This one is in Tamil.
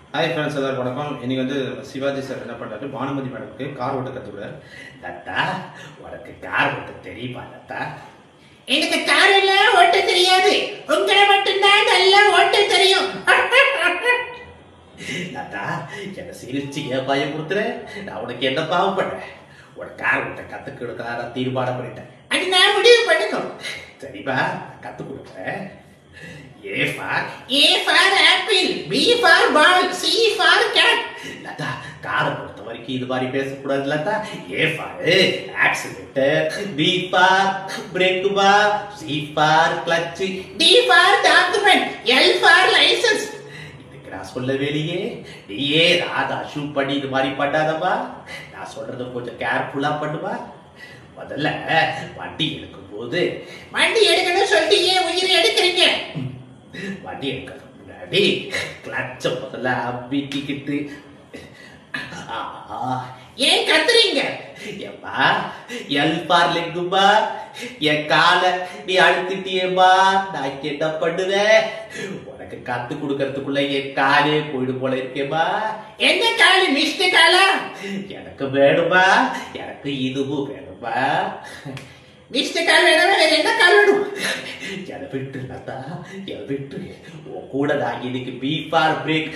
ஹாய் ஃப்ரெண்ட்ஸ் எல்லாரும் வணக்கம் இன்னைக்கு வந்து சிவாஜி சார் என்ன பண்றாரு பானுமதி மேடம்க்கு கார் ஓட்ட கற்றுக்கிறார் லதா உனக்கு கார் ஓட்ட தெரியுமா லதா எனக்கு கார் எல்லாம் ஓட்ட தெரியாது உங்களை மட்டும்தான் நல்லா ஓட்ட தெரியும் லதா என்ன சிரிச்சு ஏன் பயமுறுத்துற நான் உனக்கு என்ன பாவம் பண்ணேன் உனக்கு கார் ஓட்ட கத்துக் கொடுக்கறா தீர்மானம் பண்ணிட்டேன் அது நான் முடிவு பண்ணுங்க சரிப்பா கத்து கொடுக்குறேன் A for A for apple B for ball C for cat Latha காரை பொறுத்த வரைக்கும் இது மாதிரி பேசக்கூடாது Latha A for accident B for brake பா C for clutch D for document L for licence இதுக்கு நான் சொல்ல வேலையே நீயே ராதா ஷூட் பண்ணி இது மாதிரி பண்ணாதப்பா நான் சொல்றத கொஞ்சம் கேர்ஃபுல்லா பண்ணுவா முதல்ல வண்டி எடுக்கும் போது வண்டி எடுக்கணும் சொல்லிட்டு ஏன் உயிரை எடுக்கிறீங்க வண்டி எடுக்கிறதுக்கு முன்னாடி கிளட்ச முதல்ல அம்பிக்கிட்டு ஆஹா ஏன் கத்துறீங்க ஏப்பா எல் பார் லெங்குமா என் காலை நீ அழுத்திட்டியேம்மா நான் என்ன பண்ணுவேன் உனக்கு கத்து கொடுக்கறதுக்குள்ள என் காலே போயிடு போல இருக்கேம்மா என்ன காலு மிஸ்டு காலா எனக்கு வேணுமா எனக்கு இதுவும் வேணுமா மிஸ்டு கால் வேணாம் வேற என்ன கால் வேணும் என்னை விட்டு லதா என்னை விட்டு உன் கூட நான் இன்னைக்கு பீஃபார் பிரேக்